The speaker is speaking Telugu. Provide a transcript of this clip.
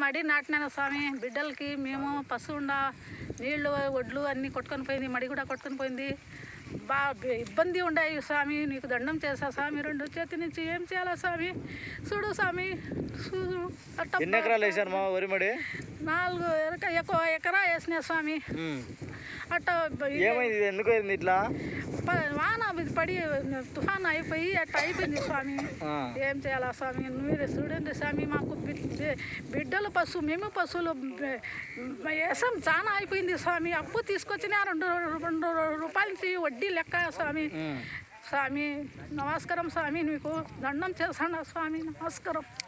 మడి నాటినాను స్వామి బిడ్డలకి మేము పశువుండ నీళ్లు ఒడ్లు అన్నీ కొట్టుకొని పోయింది మడి కూడా కొట్టుకొని పోయింది బా ఇబ్బంది ఉండాయి స్వామి నీకు దండం చేసా స్వామి రెండు చేతి నుంచి ఏం చేయాలా స్వామి చూడు స్వామి చూడు అట్ట ఎన్ని ఎకరాలు వేసారు మా వరి మడి నాలుగు ఎకరా ఎక్కువ ఎకరా వేసిన స్వామి ఉమ్. అట్ట బ- ఏమైంది ఇది ఎందుకు అయింది ఇట్లా ప- వాన ఇది పడి తుఫాన్ అయిపోయి అట్ట అయిపోయింది స్వామి ఆ. ఏం చేయాలా స్వామి మీరే చూడండి స్వామి మాకు బి- బి- బిడ్డలు పశువు మేము పశువులు బ- వేసం చాలా అయిపోయింది స్వామి అప్పు తీసుకొచ్చిన రెండు రెండు రూపాయల నుంచి వడ్డీ లెక్క స్వామి ఉమ్. స్వామి నమస్కారం స్వామి నీకు దండం చేస్తాను స్వామి నమస్కారం